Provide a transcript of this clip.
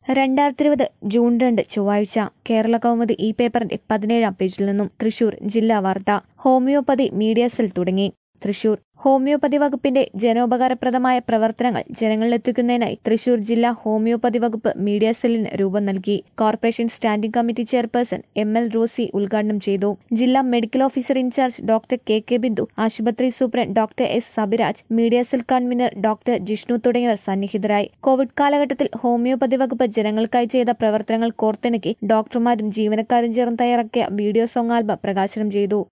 രണ്ടായിരത്തി ഇരുപത് ജൂൺ രണ്ട് ചൊവ്വാഴ്ച കേരള കൗമുദി ഈ പേപ്പറിന്റെ പതിനേഴാം പേജിൽ നിന്നും തൃശൂർ ജില്ലാ വാർത്ത ഹോമിയോപ്പതി മീഡിയ സെൽ തുടങ്ങി തൃശൂർ ഹോമിയോപ്പതി വകുപ്പിന്റെ ജനോപകാരപ്രദമായ പ്രവർത്തനങ്ങൾ ജനങ്ങളിലെത്തിക്കുന്നതിനായി തൃശൂർ ജില്ലാ ഹോമിയോപ്പതി വകുപ്പ് മീഡിയ സെല്ലിന് രൂപം നൽകി corporation standing committee chairperson M L Rosy ഉദ്ഘാടനം ചെയ്തു ജില്ലാ medical officer in charge doctor K K Bindu ആശുപത്രി superintendent doctor S Sabiraj media cell convener doctor Jishnu തുടങ്ങിയവർ സന്നിഹിതരായി കോവിഡ് കാലഘട്ടത്തിൽ ഹോമിയോപ്പതി വകുപ്പ് ജനങ്ങൾക്കായി ചെയ്ത പ്രവർത്തനങ്ങൾ കോർത്തിണക്കി ഡോക്ടർമാരും ജീവനക്കാരും ചേർന്ന് തയ്യാറാക്കിയ വീഡിയോ സോങ് ആൽബം പ്രകാശനം ചെയ്തു